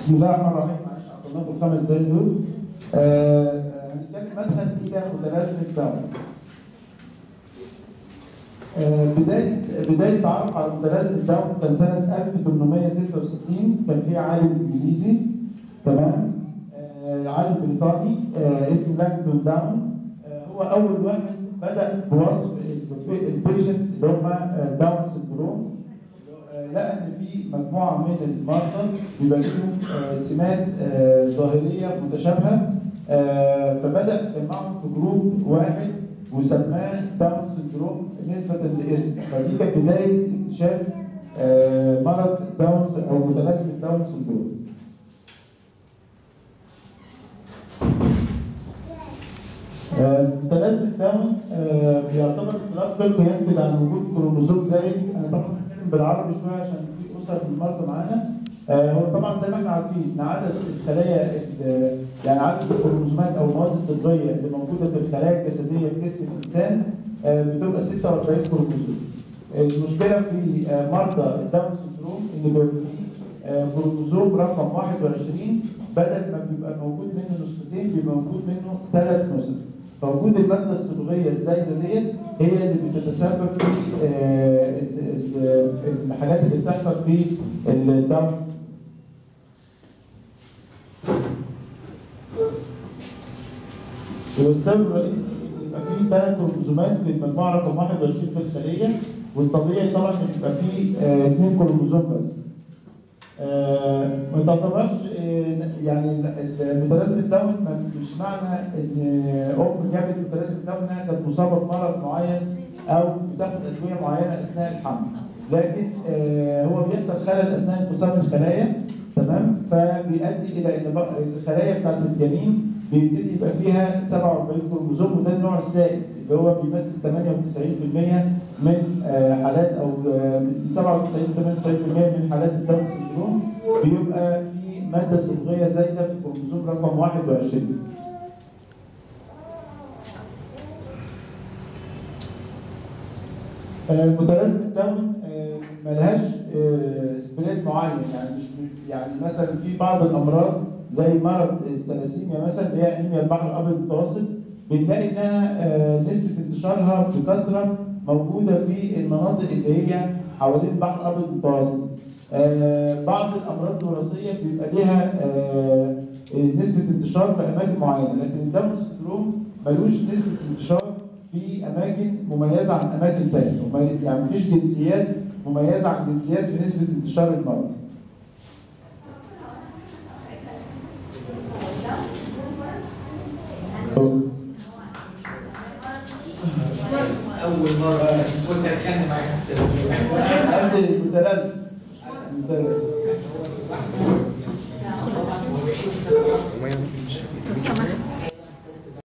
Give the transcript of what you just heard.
بسم الله الرحمن الرحيم معلش عطلناكم الخمس دقايق دول آه، آه، هنتكلم مدخل الى متلازمه داون آه، بدايه بدايه التعرف على متلازمه داون كان سنه 1866 كان في عالم انجليزي تمام آه، عالم بريطاني آه، اسمه لانجدون داون آه، هو اول واحد بدا بوصف البيشنتس اللي هم آه، داون سندروم آه، لقى ان في مجموعه من المرضى بيبقى لهم آه، سمات آه، ظاهريه متشابهه آه، فبدا يجمعهم في جروب واحد وسماه داون سندروم نسبه للاسم فدي كانت بدايه اكتشاف آه، مرض داون او متلازمه داون سندروم آه، متلازمه داون آه، بيعتبر اختلاف خلقي ينتج عن وجود كروموزوم زايد انا طبعا هتكلم بالعربي شويه عشان في اسر من المرضى معانا آه، هو طبعا زي ما احنا عارفين ان عدد الخلايا ال- يعني عدد الكروموزومات او المواد الصبغيه اللي موجوده في الخلايا الجسديه في جسم الانسان آه، بتبقى 46 كروموزوم. المشكله في آه، مرضى الداون سندروم ان بيبقى فيه آه، كروموزوم رقم 21 بدل ما بيبقى موجود منه نسختين بيبقى موجود منه ثلاث نسخ. فوجود الماده الصبغيه الزايده ديت هي اللي بتتسبب في آه، ال- ال- الحاجات اللي بتحصل في الدم والسبب الرئيسي يبقى فيه ثلاث كروموزومات في المجموعه رقم 21 في الخليه والطبيعي طبعا ان يبقى فيه آه، اثنين كروموزوم بس. آه، ما تعتبرش آه، يعني المتلازمه داون ما- مش معنى ان ام جابت متلازمه داون انها كانت مصابه بمرض معين او بتاخد ادويه معينه اثناء الحمل لكن آه، هو بيحصل خلل اثناء انقسام الخلايا تمام فبيؤدي الى ان بق- الخلايا بتاعت الجنين بيبتدي يبقى فيها 47 كروموزوم وده النوع السائد اللي هو بيمثل 98% من آه، حالات او آه، من 97 98% من حالات الداون سندروم بيبقى في ماده صبغيه زايده في الكروموزوم رقم 21 آه، متلازمه داون آه، ملهاش آه، سبريد معين يعني مش يعني مثلا في بعض الامراض زي مرض الثلاسيميا مثلا اللي هي انيميا البحر الابيض المتوسط بنلاقي انها آه، نسبه انتشارها بكثره موجوده في المناطق اللي هي حوالين البحر الابيض المتوسط. آه، بعض الامراض الوراثيه بيبقى ليها آه، نسبه انتشار في اماكن معينه لكن الداون سندروم ملوش نسبه انتشار في اماكن مميزه عن اماكن ثانيه يعني مفيش جنسيات مميزه عن جنسيات في نسبه انتشار المرض. اول مره كنت اتكلم معاك في السلوك هذه المتلازمه